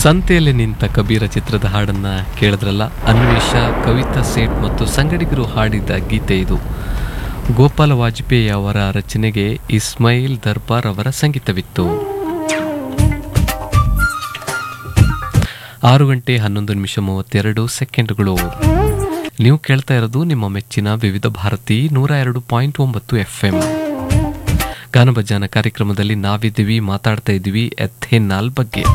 ಸಂತೆಯಲ್ಲಿ ನಿಂತ ಕಬೀರ ಚಿತ್ರದ ಹಾಡನ್ನ ಕೇಳಿದ್ರಲ್ಲ ಅನ್ವೇಷ ಕವಿತಾ ಸೇಠ್ ಮತ್ತು ಸಂಗಡಿಗರು ಹಾಡಿದ ಗೀತೆ ಇದು ಗೋಪಾಲ ವಾಜಪೇಯಿ ಅವರ ರಚನೆಗೆ ಇಸ್ಮಾಯಿಲ್ ದರ್ಬಾರ್ ಅವರ ಸಂಗೀತವಿತ್ತು ಆರು ಗಂಟೆ ಹನ್ನೊಂದು ನಿಮಿಷ ಮೂವತ್ತೆರಡು ಸೆಕೆಂಡ್ಗಳು ನೀವು ಕೇಳ್ತಾ ಇರೋದು ನಿಮ್ಮ ಮೆಚ್ಚಿನ ವಿವಿಧ ಭಾರತಿ ನೂರ ಎರಡು ಪಾಯಿಂಟ್ ಒಂಬತ್ತು ಎಫ್ ಎಂ ಗಾನಭಜಾನ ಕಾರ್ಯಕ್ರಮದಲ್ಲಿ ನಾವಿದ್ದೀವಿ ಮಾತಾಡ್ತಾ ಇದ್ದೀವಿ ಎಥೆನಾಲ್ ಬಗ್ಗೆ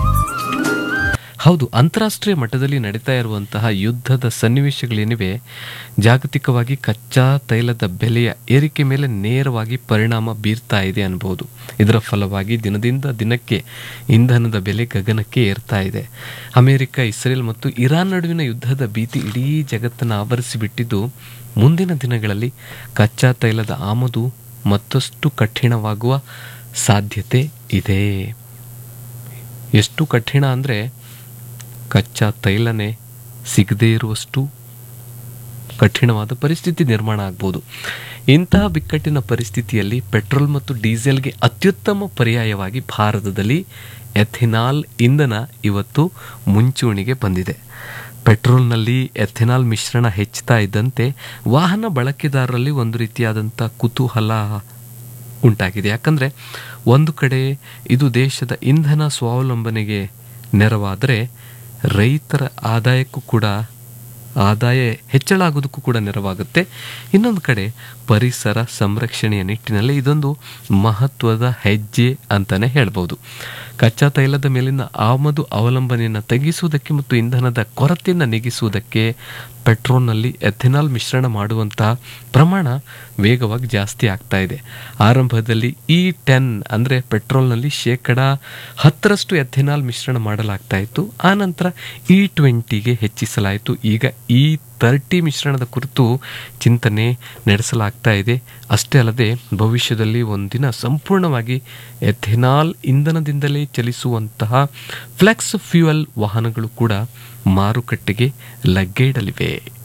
ಹೌದು ಅಂತಾರಾಷ್ಟ್ರೀಯ ಮಟ್ಟದಲ್ಲಿ ನಡೀತಾ ಇರುವಂತಹ ಯುದ್ಧದ ಸನ್ನಿವೇಶಗಳೇನಿವೆ ಜಾಗತಿಕವಾಗಿ ಕಚ್ಚಾ ತೈಲದ ಬೆಲೆಯ ಏರಿಕೆ ಮೇಲೆ ನೇರವಾಗಿ ಪರಿಣಾಮ ಬೀರ್ತಾ ಇದೆ ಅನ್ಬೋದು ಇದರ ಫಲವಾಗಿ ದಿನದಿಂದ ದಿನಕ್ಕೆ ಇಂಧನದ ಬೆಲೆ ಗಗನಕ್ಕೆ ಏರ್ತಾ ಇದೆ ಅಮೆರಿಕ ಇಸ್ರೇಲ್ ಮತ್ತು ಇರಾನ್ ನಡುವಿನ ಯುದ್ಧದ ಭೀತಿ ಇಡೀ ಜಗತ್ತನ್ನು ಆವರಿಸಿಬಿಟ್ಟಿದ್ದು ಮುಂದಿನ ದಿನಗಳಲ್ಲಿ ಕಚ್ಚಾ ತೈಲದ ಆಮದು ಮತ್ತಷ್ಟು ಕಠಿಣವಾಗುವ ಸಾಧ್ಯತೆ ಇದೆ ಎಷ್ಟು ಕಠಿಣ ಅಂದರೆ ಕಚ್ಚಾ ತೈಲನೇ ಸಿಗದೇ ಇರುವಷ್ಟು ಕಠಿಣವಾದ ಪರಿಸ್ಥಿತಿ ನಿರ್ಮಾಣ ಆಗ್ಬೋದು ಇಂತಹ ಬಿಕ್ಕಟ್ಟಿನ ಪರಿಸ್ಥಿತಿಯಲ್ಲಿ ಪೆಟ್ರೋಲ್ ಮತ್ತು ಡೀಸೆಲ್ಗೆ ಅತ್ಯುತ್ತಮ ಪರ್ಯಾಯವಾಗಿ ಭಾರತದಲ್ಲಿ ಎಥೆನಾಲ್ ಇಂಧನ ಇವತ್ತು ಮುಂಚೂಣಿಗೆ ಬಂದಿದೆ ಪೆಟ್ರೋಲ್ನಲ್ಲಿ ಎಥೆನಾಲ್ ಮಿಶ್ರಣ ಹೆಚ್ಚುತ್ತಾ ಇದ್ದಂತೆ ವಾಹನ ಬಳಕೆದಾರರಲ್ಲಿ ಒಂದು ರೀತಿಯಾದಂಥ ಕುತೂಹಲ ಉಂಟಾಗಿದೆ ಯಾಕಂದರೆ ಒಂದು ಕಡೆ ಇದು ದೇಶದ ಇಂಧನ ಸ್ವಾವಲಂಬನೆಗೆ ನೆರವಾದರೆ ರೈತರ ಆದಾಯಕ್ಕೂ ಕೂಡ ಆದಾಯ ಹೆಚ್ಚಳ ಆಗೋದಕ್ಕೂ ಕೂಡ ನೆರವಾಗುತ್ತೆ ಇನ್ನೊಂದು ಕಡೆ ಪರಿಸರ ಸಂರಕ್ಷಣೆಯ ನಿಟ್ಟಿನಲ್ಲಿ ಇದೊಂದು ಮಹತ್ವದ ಹೆಜ್ಜೆ ಅಂತಲೇ ಹೇಳ್ಬೋದು ಕಚ್ಚಾ ತೈಲದ ಮೇಲಿನ ಆಮದು ಅವಲಂಬನೆಯನ್ನು ತಗ್ಗಿಸುವುದಕ್ಕೆ ಮತ್ತು ಇಂಧನದ ಕೊರತೆಯನ್ನು ನೀಗಿಸುವುದಕ್ಕೆ ಪೆಟ್ರೋಲ್ನಲ್ಲಿ ಎಥೆನಾಲ್ ಮಿಶ್ರಣ ಮಾಡುವಂತಹ ಪ್ರಮಾಣ ವೇಗವಾಗಿ ಜಾಸ್ತಿ ಆಗ್ತಾ ಇದೆ ಆರಂಭದಲ್ಲಿ ಇ ಟೆನ್ ಅಂದರೆ ಪೆಟ್ರೋಲ್ನಲ್ಲಿ ಶೇಕಡ ಹತ್ತರಷ್ಟು ಎಥೆನಾಲ್ ಮಿಶ್ರಣ ಮಾಡಲಾಗ್ತಾ ಇತ್ತು ಆನಂತರ ಇ ಟ್ವೆಂಟಿಗೆ ಹೆಚ್ಚಿಸಲಾಯಿತು ಈಗ ಇ ತರ್ಟಿ ಮಿಶ್ರಣದ ಕುರಿತು ಚಿಂತನೆ ನಡೆಸಲಾಗ್ತಾ ಇದೆ ಅಷ್ಟೇ ಅಲ್ಲದೆ ಭವಿಷ್ಯದಲ್ಲಿ ಒಂದಿನ ಸಂಪೂರ್ಣವಾಗಿ ಎಥೆನಾಲ್ ಇಂಧನದಿಂದಲೇ ಚಲಿಸುವಂತಹ ಫ್ಲೆಕ್ಸ್ ಫ್ಯೂಯಲ್ ವಾಹನಗಳು ಕೂಡ ಮಾರುಕಟ್ಟೆಗೆ ಲಗ್ಗೆಯಿಡಲಿವೆ